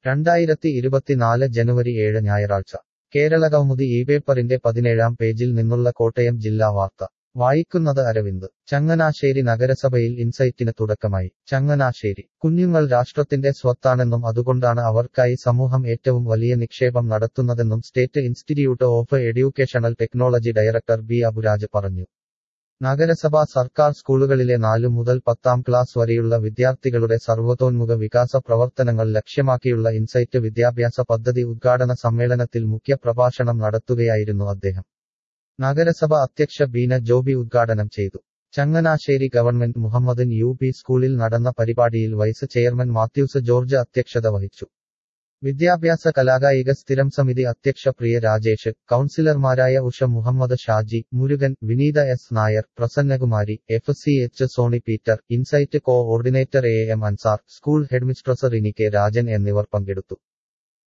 രണ്ടായിരത്തി ഇരുപത്തിനാല് ജനുവരി ഏഴ് ഞായറാഴ്ച കേരളകൗമുദി ഈ പേപ്പറിന്റെ പതിനേഴാം പേജിൽ നിന്നുള്ള കോട്ടയം ജില്ലാ വാർത്ത വായിക്കുന്നത് അരവിന്ദ് ചങ്ങനാശ്ശേരി നഗരസഭയിൽ ഇൻസൈറ്റിന് തുടക്കമായി ചങ്ങനാശ്ശേരി കുഞ്ഞുങ്ങൾ രാഷ്ട്രത്തിന്റെ സ്വത്താണെന്നും അതുകൊണ്ടാണ് അവർക്കായി സമൂഹം ഏറ്റവും വലിയ നിക്ഷേപം നടത്തുന്നതെന്നും state institute of educational technology director B Aburaj പറഞ്ഞു നഗരസഭ സർക്കാർ സ്കൂളുകളിലെ നാലു മുതൽ പത്താം ക്ലാസ് വരെയുള്ള വിദ്യാർത്ഥികളുടെ സർവ്വതോന്മുഖ വികാസ പ്രവർത്തനങ്ങൾ ലക്ഷ്യമാക്കിയുള്ള ഇൻസൈറ്റ് വിദ്യാഭ്യാസ പദ്ധതി ഉദ്ഘാടന സമ്മേളനത്തിൽ മുഖ്യപ്രഭാഷണം നടത്തുകയായിരുന്നു അദ്ദേഹം നഗരസഭ അധ്യക്ഷ ബീന ജോബി ഉദ്ഘാടനം ചെയ്തു Changanassery government Muhammadan U P സ്കൂളിൽ നടന്ന പരിപാടിയിൽ വൈസ് ചെയർമാൻ മാത്യൂസ് ജോർജ് അധ്യക്ഷത വഹിച്ചു വിദ്യാഭ്യാസ കലാകായിക സ്ഥിരം സമിതി അധ്യക്ഷ പ്രിയ രാജേഷ് കൌൺസിലർമാരായ Usha Muhammad Shaji Murugan Vineetha S Nair Prasannakumari F C H Sony Peter insight coordinator A M Ansar school headmistress Rini K Rajan എന്നിവർ പങ്കെടുത്തു